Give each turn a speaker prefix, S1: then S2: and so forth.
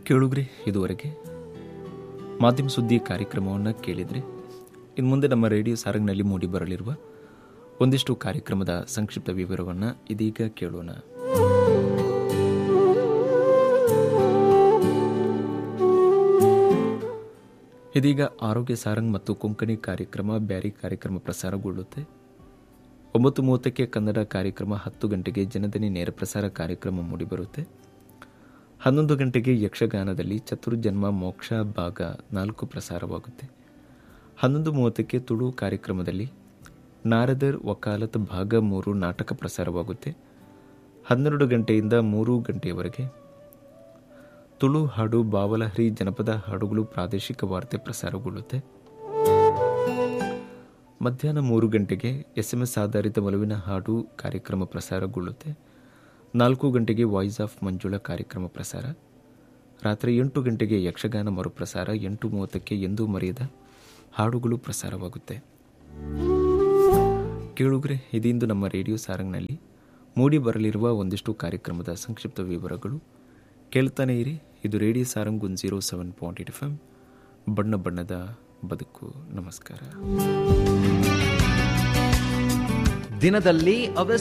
S1: ಕೇಳುಗ್ರಿ ಇದುವರೆಗೆ ಮಾಧ್ಯಮ ಸುದ್ದಿ ಕಾರ್ಯಕ್ರಮವನ್ನು ಕೇಳಿದ್ರಿ ಇನ್ನು ಮುಂದೆ ನಮ್ಮ ರೇಡಿಯೋ ಸಾರಂಗ್ನಲ್ಲಿ ಮೂಡಿ ಬರಲಿರುವ ಒಂದಿಷ್ಟು ಕಾರ್ಯಕ್ರಮದ ಸಂಕ್ಷಿಪ್ತ ವಿವರವನ್ನು ಇದೀಗ ಕೇಳೋಣ ಇದೀಗ ಆರೋಗ್ಯ ಸಾರಂಗ್ ಮತ್ತು ಕೊಂಕಣಿ ಕಾರ್ಯಕ್ರಮ ಬ್ಯಾರಿ ಕಾರ್ಯಕ್ರಮ ಪ್ರಸಾರಗೊಳ್ಳುತ್ತೆ ಒಂಬತ್ತು ಮೂವತ್ತಕ್ಕೆ ಕನ್ನಡ ಕಾರ್ಯಕ್ರಮ ಹತ್ತು ಗಂಟೆಗೆ ಜನದನಿ ನೇರ ಪ್ರಸಾರ ಕಾರ್ಯಕ್ರಮ ಮೂಡಿಬರುತ್ತೆ ಹನ್ನೊಂದು ಗಂಟೆಗೆ ಯಕ್ಷಗಾನದಲ್ಲಿ ಚತುರ್ಜನ್ಮ ಮೋಕ್ಷ ಭಾಗ ನಾಲ್ಕು ಪ್ರಸಾರವಾಗುತ್ತೆ ಹನ್ನೊಂದು ಮೂವತ್ತಕ್ಕೆ ತುಳು ಕಾರ್ಯಕ್ರಮದಲ್ಲಿ ನಾರದರ್ ವಕಾಲತ್ ಭಾಗ ಮೂರು ನಾಟಕ ಪ್ರಸಾರವಾಗುತ್ತೆ ಹನ್ನೆರಡು ಗಂಟೆಯಿಂದ ಮೂರು ಗಂಟೆಯವರೆಗೆ ತುಳು ಹಾಡು ಬಾವಲಹರಿ ಜನಪದ ಹಾಡುಗಳು ಪ್ರಾದೇಶಿಕ ವಾರ್ತೆ ಪ್ರಸಾರಗೊಳ್ಳುತ್ತೆ ಮಧ್ಯಾಹ್ನ ಮೂರು ಗಂಟೆಗೆ ಎಸ್ಎಂಎಸ್ ಆಧಾರಿತ ಒಲವಿನ ಹಾಡು ಕಾರ್ಯಕ್ರಮ ಪ್ರಸಾರಗೊಳ್ಳುತ್ತೆ ನಾಲ್ಕು ಗಂಟೆಗೆ ವಾಯ್ಸ್ ಆಫ್ ಮಂಜುಳಾ ಕಾರ್ಯಕ್ರಮ ಪ್ರಸಾರ ರಾತ್ರಿ ಎಂಟು ಗಂಟೆಗೆ ಯಕ್ಷಗಾನ ಮರುಪ್ರಸಾರ ಎಂಟು ಮೂವತ್ತಕ್ಕೆ ಎಂದೂ ಮರೆಯದ ಹಾಡುಗಳು ಪ್ರಸಾರವಾಗುತ್ತೆ ಕೇಳುಗ್ರೆ ಇದೀಂದು ನಮ್ಮ ರೇಡಿಯೋ ಸಾರಂಗ್ನಲ್ಲಿ ಮೂಡಿ ಬರಲಿರುವ ಒಂದಿಷ್ಟು ಕಾರ್ಯಕ್ರಮದ ಸಂಕ್ಷಿಪ್ತ ವಿವರಗಳು ಕೇಳ್ತಾನೆ ಇರಿ ಇದು radio Sarang one zero seven point eight F M ಬಣ್ಣ ಬಣ್ಣದ ಬದುಕು ನಮಸ್ಕಾರ
S2: ದಿನದಲ್ಲಿ ಅವ್ಯ